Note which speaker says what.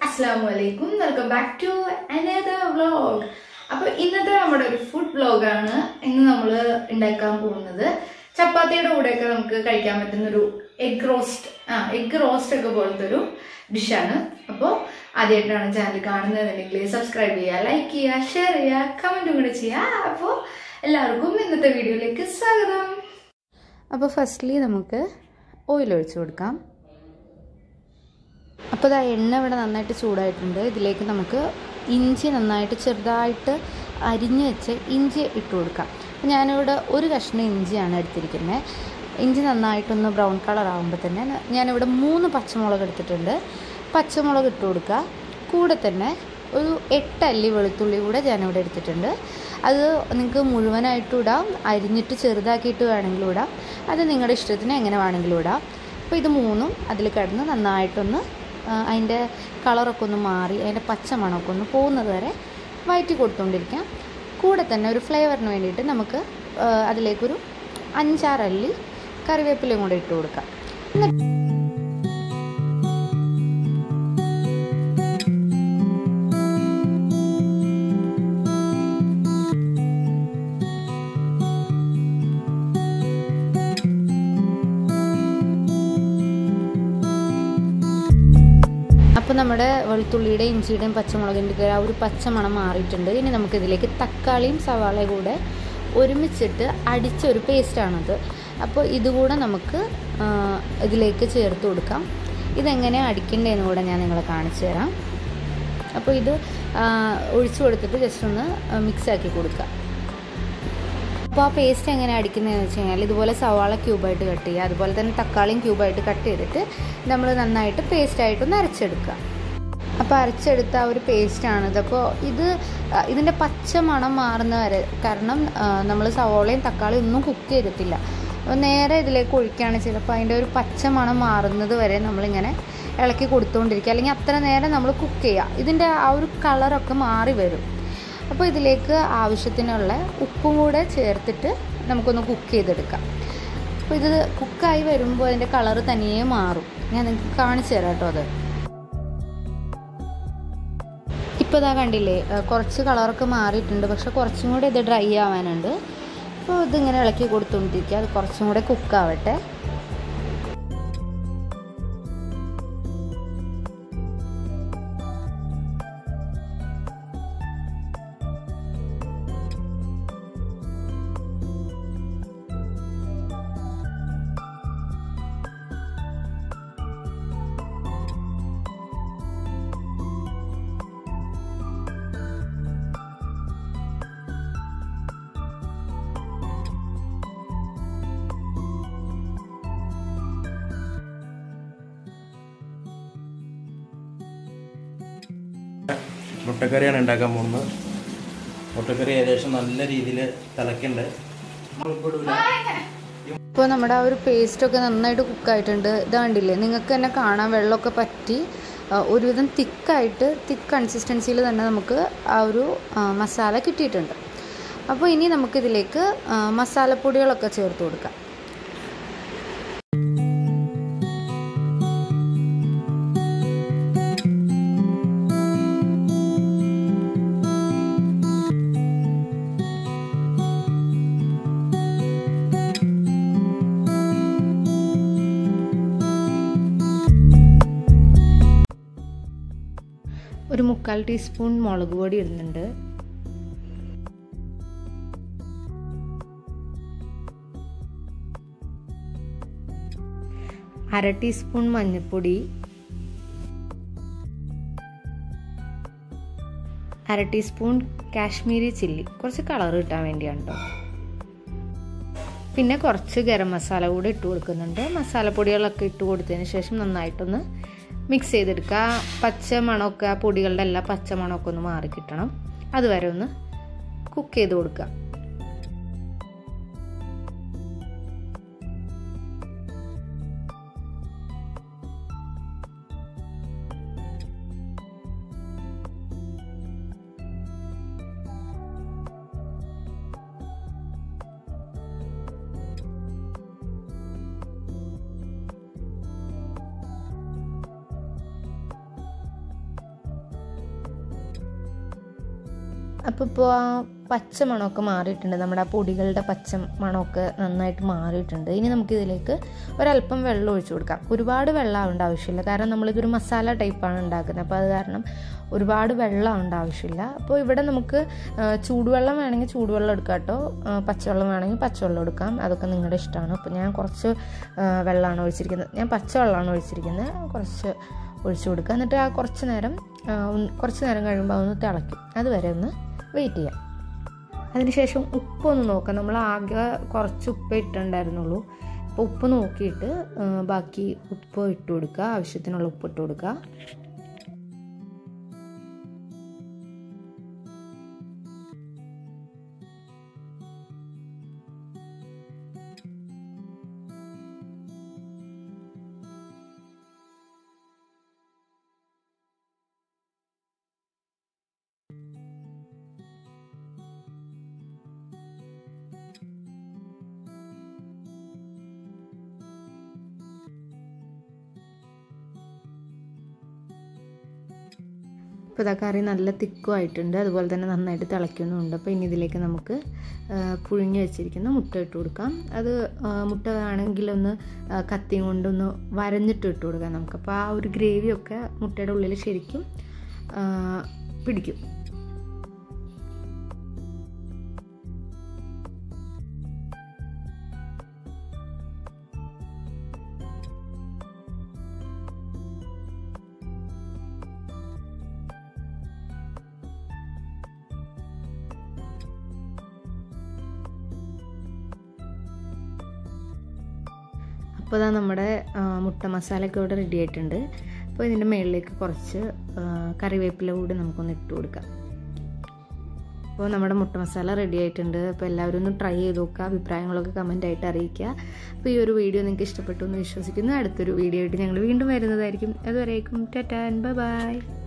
Speaker 1: അസ്സാം വലൈക്കും welcome back to another vlog അപ്പൊ ഇന്നത്തെ നമ്മുടെ ഒരു ഫുഡ് വ്ലോഗാണ് ഇന്ന് നമ്മൾ ഉണ്ടാക്കാൻ പോകുന്നത് ചപ്പാത്തിയുടെ കൂടെയൊക്കെ നമുക്ക് കഴിക്കാൻ പറ്റുന്ന ഒരു എഗ് റോസ്റ്റ് ആ എഗ് റോസ്റ്റ് ഒക്കെ പോലത്തെ ഒരു ഡിഷാണ് അപ്പോൾ ആദ്യമായിട്ടാണ് ചാനൽ കാണുന്നതെന്നുണ്ടെങ്കിൽ സബ്സ്ക്രൈബ് ചെയ്യുക ലൈക്ക് ചെയ്യുക ഷെയർ ചെയ്യുക കമൻറ്റും കൂടെ ചെയ്യുക അപ്പോൾ എല്ലാവർക്കും ഇന്നത്തെ വീഡിയോയിലേക്ക് സ്വാഗതം
Speaker 2: അപ്പോൾ ഫസ്റ്റ്ലി നമുക്ക് ഓയിൽ ഒഴിച്ചു കൊടുക്കാം അപ്പോൾ ഇതാ എണ്ണ ഇവിടെ നന്നായിട്ട് ചൂടായിട്ടുണ്ട് ഇതിലേക്ക് നമുക്ക് ഇഞ്ചി നന്നായിട്ട് ചെറുതായിട്ട് അരിഞ്ഞ് വെച്ച് ഇഞ്ചി ഇട്ട് കൊടുക്കാം അപ്പോൾ ഞാനിവിടെ ഒരു കഷ്ണം ഇഞ്ചിയാണ് എടുത്തിരിക്കുന്നത് ഇഞ്ചി നന്നായിട്ടൊന്ന് ബ്രൗൺ കളർ ആകുമ്പോൾ തന്നെ ഞാനിവിടെ മൂന്ന് പച്ചമുളക് എടുത്തിട്ടുണ്ട് പച്ചമുളക് ഇട്ട് കൊടുക്കുക കൂടെ തന്നെ ഒരു എട്ടല്ലി വെളുത്തുള്ളി കൂടെ ഞാനിവിടെ എടുത്തിട്ടുണ്ട് അത് നിങ്ങൾക്ക് മുഴുവനായിട്ടും ഇടാം അരിഞ്ഞിട്ട് ചെറുതാക്കിയിട്ട് വേണമെങ്കിലും ഇടാം അത് നിങ്ങളുടെ ഇഷ്ടത്തിന് എങ്ങനെ വേണമെങ്കിലും ഇടാം അപ്പോൾ ഇത് മൂന്നും അതിൽ കിടന്ന് നന്നായിട്ടൊന്ന് അതിൻ്റെ കളറൊക്കെ ഒന്ന് മാറി അതിൻ്റെ പച്ച മണമൊക്കെ ഒന്ന് പോകുന്നത് വരെ വയറ്റി കൊടുത്തുകൊണ്ടിരിക്കാം കൂടെ തന്നെ ഒരു ഫ്ലേവറിന് വേണ്ടിയിട്ട് നമുക്ക് അതിലേക്കൊരു അഞ്ചാറല്ലി കറിവേപ്പിലയും കൂടെ ഇട്ട് കൊടുക്കാം എന്നിട്ട് അപ്പോൾ നമ്മുടെ വെളുത്തുള്ളിയുടെ ഇഞ്ചിയുടെയും പച്ചമുളകിൻ്റെ ആ ഒരു പച്ച മണം മാറിയിട്ടുണ്ട് ഇനി നമുക്കിതിലേക്ക് തക്കാളിയും സവാളയും കൂടെ ഒരുമിച്ചിട്ട് അടിച്ച ഒരു പേസ്റ്റാണത് അപ്പോൾ ഇതുകൂടെ നമുക്ക് ഇതിലേക്ക് ചേർത്ത് കൊടുക്കാം ഇതെങ്ങനെ അടിക്കേണ്ടതെന്ന് കൂടെ ഞാൻ നിങ്ങളെ കാണിച്ചു തരാം അപ്പോൾ ഇത് ഒഴിച്ചു കൊടുത്തിട്ട് ജസ്റ്റ് ഒന്ന് മിക്സാക്കി കൊടുക്കുക അപ്പോൾ ആ പേസ്റ്റ് എങ്ങനെ അടിക്കുന്നതെന്ന് വെച്ച് കഴിഞ്ഞാൽ ഇതുപോലെ സവാള ക്യൂബായിട്ട് കട്ട് ചെയ്യുക അതുപോലെ തന്നെ തക്കാളിയും ക്യൂബായിട്ട് കട്ട് ചെയ്തിട്ട് നമ്മൾ നന്നായിട്ട് പേസ്റ്റായിട്ടൊന്ന് അരച്ചെടുക്കുക അപ്പോൾ അരച്ചെടുത്ത ആ ഒരു പേസ്റ്റാണിത് അപ്പോൾ ഇത് ഇതിൻ്റെ പച്ച മണം മാറുന്ന വരെ കാരണം നമ്മൾ സവോളയും തക്കാളിയും ഒന്നും കുക്ക് ചെയ്തിട്ടില്ല അപ്പോൾ നേരെ ഇതിലേക്ക് ഒഴിക്കുകയാണ് ചിലപ്പോൾ അതിൻ്റെ ഒരു പച്ച മണം മാറുന്നത് വരെ നമ്മളിങ്ങനെ ഇളക്കി കൊടുത്തുകൊണ്ടിരിക്കുക അല്ലെങ്കിൽ അത്ര നേരം നമ്മൾ കുക്ക് ചെയ്യുക ഇതിൻ്റെ ആ ഒരു കളറൊക്കെ മാറി വരും അപ്പോൾ ഇതിലേക്ക് ആവശ്യത്തിനുള്ള ഉപ്പും കൂടെ ചേർത്തിട്ട് നമുക്കൊന്ന് കുക്ക് ചെയ്തെടുക്കാം അപ്പോൾ ഇത് കുക്കായി വരുമ്പോൾ അതിൻ്റെ കളറ് തനിയെ മാറും ഞാൻ നിങ്ങൾക്ക് കാണിച്ചു തരാം കേട്ടോ അത് ഇപ്പോൾ ഇതാ കണ്ടില്ലേ കുറച്ച് കളറൊക്കെ മാറിയിട്ടുണ്ട് പക്ഷെ കുറച്ചും കൂടെ ഇത് ഡ്രൈ ആവാനുണ്ട് അപ്പോൾ ഇതിങ്ങനെ ഇളക്കി കൊടുത്തുകൊണ്ടിരിക്കുക അത് കുറച്ചും കൂടെ കുക്കാവട്ടെ
Speaker 3: മുട്ടക്കറിയാണ് ഉണ്ടാക്കാൻ പോകുന്നത് മുട്ടക്കറി ഏകദേശം നല്ല രീതിയിൽ തിളക്കുന്നുണ്ട്
Speaker 2: ഇപ്പോൾ നമ്മുടെ ആ ഒരു പേസ്റ്റൊക്കെ നന്നായിട്ട് കുക്കായിട്ടുണ്ട് ഇത് കണ്ടില്ലേ നിങ്ങൾക്ക് തന്നെ കാണാൻ വെള്ളമൊക്കെ പറ്റി ഒരുവിധം തിക്കായിട്ട് തിക്ക് കൺസിസ്റ്റൻസിയിൽ തന്നെ നമുക്ക് ആ ഒരു മസാല കിട്ടിയിട്ടുണ്ട് അപ്പോൾ ഇനി നമുക്കിതിലേക്ക് മസാലപ്പൊടികളൊക്കെ ചേർത്ത് കൊടുക്കാം ഒരു മുക്കാൽ ടീസ്പൂൺ മുളക് പൊടി ഇടുന്നുണ്ട് അര ടീസ്പൂൺ മഞ്ഞൾപ്പൊടി അര ടീസ്പൂൺ കാശ്മീരി ചില്ലി കുറച്ച് കളർ കിട്ടാൻ വേണ്ടിയാണ് കേട്ടോ പിന്നെ കുറച്ച് ഗരം മസാല കൂടെ ഇട്ട് കൊടുക്കുന്നുണ്ട് മസാലപ്പൊടികളൊക്കെ ഇട്ട് കൊടുത്തതിന് ശേഷം നന്നായിട്ടൊന്ന് മിക്സ് ചെയ്തെടുക്കുക പച്ച മണമൊക്കെ ആ പൊടികളുടെ എല്ലാ പച്ച മണമൊക്കെ ഒന്ന് മാറി കിട്ടണം അതുവരെ ഒന്ന് കുക്ക് ചെയ്ത് കൊടുക്കുക അപ്പോൾ ഇപ്പോൾ ആ പച്ച മണമൊക്കെ മാറിയിട്ടുണ്ട് നമ്മുടെ ആ പൊടികളുടെ പച്ച മണമൊക്കെ നന്നായിട്ട് മാറിയിട്ടുണ്ട് ഇനി നമുക്കിതിലേക്ക് ഒരല്പം വെള്ളം ഒഴിച്ചു കൊടുക്കാം ഒരുപാട് വെള്ളം ആവേണ്ട ആവശ്യമില്ല കാരണം നമ്മളിതൊരു മസാല ടൈപ്പാണ് ഉണ്ടാക്കുന്നത് അപ്പോൾ അത് കാരണം ഒരുപാട് വെള്ളം ആവേണ്ട ആവശ്യമില്ല അപ്പോൾ ഇവിടെ നമുക്ക് ആ, ചൂടുവെള്ളം വേണമെങ്കിൽ ചൂടുവെള്ളം എടുക്കാം കേട്ടോ ആ, പച്ചവെള്ളം വേണമെങ്കിൽ പച്ചവെള്ളം എടുക്കാം അതൊക്കെ നിങ്ങളുടെ ഇഷ്ടമാണ് അപ്പോൾ ഞാൻ കുറച്ച് ആ, വെള്ളമാണ് ഒഴിച്ചിരിക്കുന്നത് ഞാൻ പച്ചവെള്ളമാണ് ഒഴിച്ചിരിക്കുന്നത് കുറച്ച് ഒഴിച്ചു കൊടുക്കുക എന്നിട്ട് ആ കുറച്ച് നേരം ആ, ഒന്ന് കുറച്ച് നേരം കഴിയുമ്പോൾ അതൊന്ന് തിളയ്ക്കും അതുവരെ ഒന്ന് വെയിറ്റ് ചെയ്യാം അതിനുശേഷം ഉപ്പൊന്ന് നോക്കാം നമ്മൾ ആകെ കുറച്ച് ഉപ്പ് ഇട്ടുണ്ടായിരുന്നുള്ളൂ അപ്പോൾ ഉപ്പ് നോക്കിയിട്ട് ആ, ബാക്കി ഉപ്പ് ഇട്ട് കൊടുക്കുക ആവശ്യത്തിനുള്ള ഉപ്പ് ഇട്ട് കൊടുക്കുക ഇപ്പോൾ ഇതാ കറി നല്ല തിക്കും ആയിട്ടുണ്ട് അതുപോലെ തന്നെ നന്നായിട്ട് തിളയ്ക്കുന്നുമുണ്ട് അപ്പോൾ ഇനി ഇതിലേക്ക് നമുക്ക് ആ, പുഴുങ്ങി വെച്ചിരിക്കുന്ന മുട്ട ഇട്ട് കൊടുക്കാം അത് ആ, മുട്ട ആണെങ്കിൽ ഒന്ന് ആ, കത്തിയും കൊണ്ടൊന്ന് വരഞ്ഞിട്ട് ഇട്ട് കൊടുക്കാം നമുക്ക് അപ്പോൾ ആ ഒരു ഗ്രേവിയൊക്കെ മുട്ടയുടെ ഉള്ളിൽ ശരിക്കും ആ, പിടിക്കും അപ്പോൾ ഇതാ നമ്മുടെ ആ, മുട്ട മസാലയൊക്കെ ഇവിടെ റെഡി ആയിട്ടുണ്ട് അപ്പോൾ ഇതിൻ്റെ മുകളിലേക്ക് കുറച്ച് ആ, കറിവേപ്പില കൂടി നമുക്കൊന്ന് ഇട്ട് കൊടുക്കാം അപ്പോൾ നമ്മുടെ മുട്ട മസാല റെഡി ആയിട്ടുണ്ട് അപ്പോൾ എല്ലാവരും ഒന്ന് ട്രൈ ചെയ്ത് നോക്കുക അഭിപ്രായങ്ങളൊക്കെ കമൻ്റ് ആയിട്ട് അറിയിക്കുക അപ്പോൾ ഈ ഒരു വീഡിയോ നിങ്ങൾക്ക് ഇഷ്ടപ്പെട്ടു എന്ന് വിശ്വസിക്കുന്നു അടുത്തൊരു വീഡിയോ ആയിട്ട് ഞങ്ങൾ വീണ്ടും വരുന്നതായിരിക്കും അതുവരേക്കും ടാറ്റാ ബൈ ബൈ